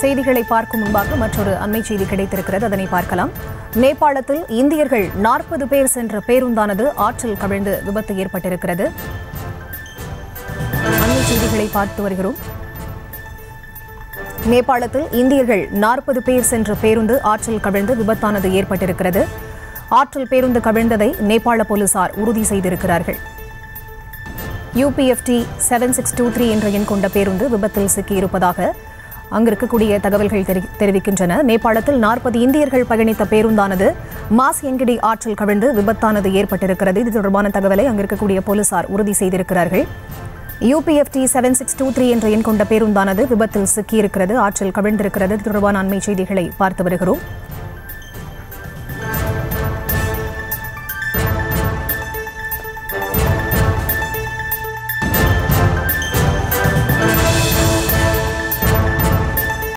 செய்திகளை பார்க்கும் முன்பாக மற்றொரு அண்மை செய்தி கிடைத்திருக்கிறது அதனை பார்க்கலாம் நேபாளத்தில் இந்தியர்கள் நாற்பது பேர் சென்ற பேருந்தானது ஆற்றில் கவிழ்ந்து விபத்து ஏற்பட்டிருக்கிறது அண்மை செய்திகளை பார்த்து வருகிறோம் நேபாளத்தில் இந்தியர்கள் நாற்பது பேர் சென்ற பேருந்து ஆற்றில் கவிழ்ந்து விபத்தானது ஏற்பட்டிருக்கிறது ஆற்றில் பேருந்து கவிழ்ந்ததை நேபாள போலீசார் உறுதி செய்திருக்கிறார்கள் UPFT seven six two three என்ற எண் கொண்ட பேருந்து விபத்தில் சிக்கியிருப்பதாக அங்கு இருக்கக்கூடிய தகவல்கள் தெரி- தெரிவிக்கின்றன நேபாளத்தில் நாற்பது இந்தியர்கள் பயணித்த பேருந்தானது மாஸ் எங்கிடி ஆற்றில் கவிழ்ந்து விபத்தானது ஏற்பட்டிருக்கிறது இது தொடர்பான தகவலை அங்கு இருக்கக்கூடிய போலீசார் உறுதி செய்திருக்கிறார்கள் UPFT seven six two three என்ற எண் கொண்ட பேருந்தானது விபத்தில் சிக்கியிருக்கிறது ஆற்றில் கவிழ்ந்திருக்கிறது இது தொடர்பான அண்மை செய்திகளை பார்த்து வருகிறோம்